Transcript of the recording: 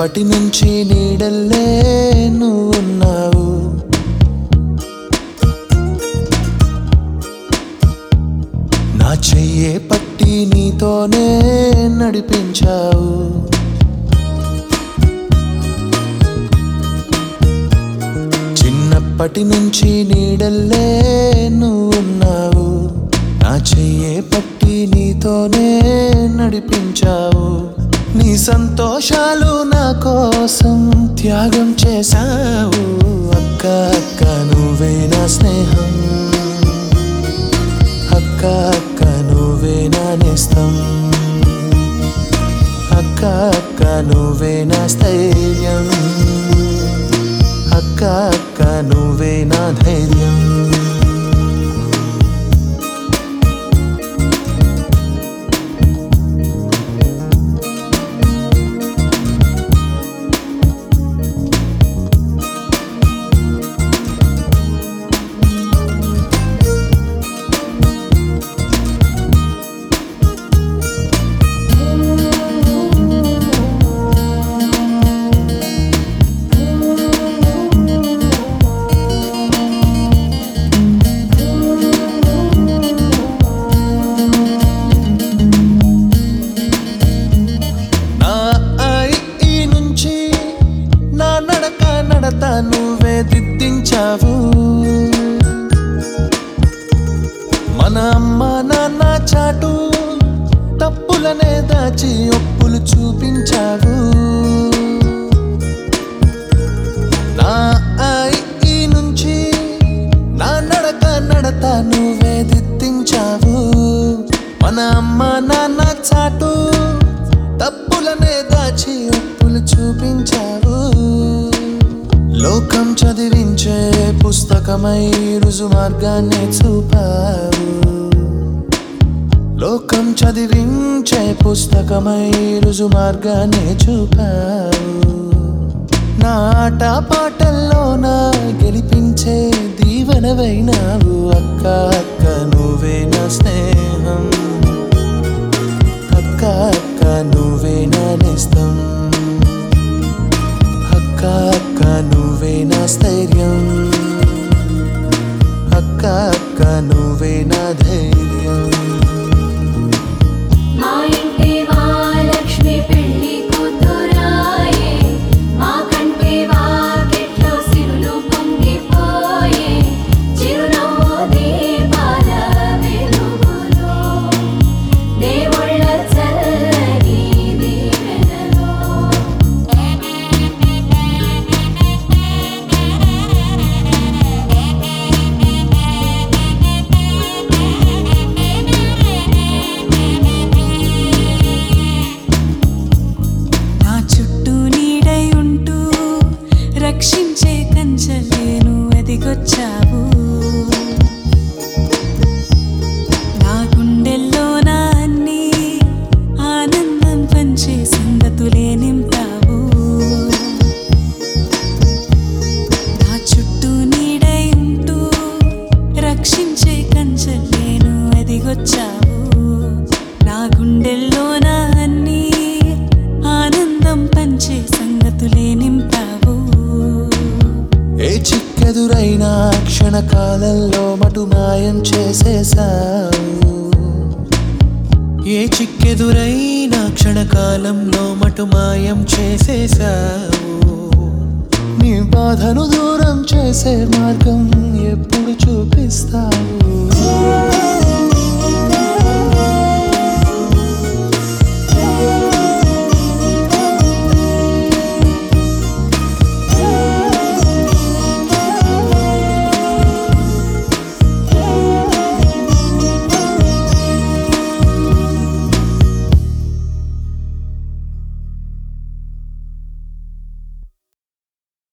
చిన్నప్పటి నుంచి నీడల్లే నువ్వున్నావు నా చెయ్యే పట్టి నీతోనే నడిపించావు చిన్నప్పటి నుంచి నీడల్లే నువ్వున్నావు నా చెయ్యే పట్టి నీతోనే నడిపించావు నీ సంతోషాలు నా కోసం త్యాగం చేశావు అక్క అక్క నువ్వే నా స్నేహం అక్క అక్క నువ్వే నా నేస్తం అక్క అక్క నువ్వే నా స్థైర్యం అక్క అక్క నువ్వే నా ధైర్యం నా ఐ ఈ నుంచి నా నడక నడత నువ్వే దిద్దించావు మన అమ్మ నాన్న చాటు తప్పులనే దాచి ఒప్పులు చూపించావు నా ఐ ఈ నుంచి నా నడక నడత నువ్వే దిద్దించావు మన అమ్మ నాన్న చాటు తప్పులనే దాచి ఒప్పులు చూపించావు లోకం చదివించే పుస్తకమై రుజు మార్గాన్ని చూపావు లోకం చదివించే పుస్తకమై రుజు మార్గాన్ని చూపావు నా ఆట పాటల్లో నా గెలిపించే దీవెనవైనావు అక్క అక్క నువ్వే నా స్నేహం అక్క అక్క నువ్వే నా నేస్తం అక్క అక్క నువ్వే నా స్థైర్యం అక్క అక్క నువ్వే నా ధైర్యం మా ఇంటి మహాలక్ష్మి పెళ్లి కూతురాయే మా కంటి వాకిట్లో సిరులు పొంగిపోయే చిరునవ్వు దీపాల వెలుగులో దేవుళ్ళ చల్లని దీవెనలో నా చుట్టూ నీడై ఉంటూ రక్షించే కంచలేను ఎదిగొచ్చావు నా గుండెల్లో నా అన్ని ఆనందం పంచే సంగతులే నింపావు నా చుట్టూ నీడై ఉంటూ రక్షించే కంచలేను ఎదిగొచ్చావు నా గుండెల్లో నా అన్ని ఆనందం పంచే సంగతులే నింపావు ఏ చిక్కెదురైనా క్షణకాలంలో మటుమాయం చేసేసావు ఏ చిక్కెదురైనా క్షణకాలంలో మటుమాయం చేసేసావు నీ బాధను దూరం చేసే మార్గం ఎప్పుడు చూపిస్తావు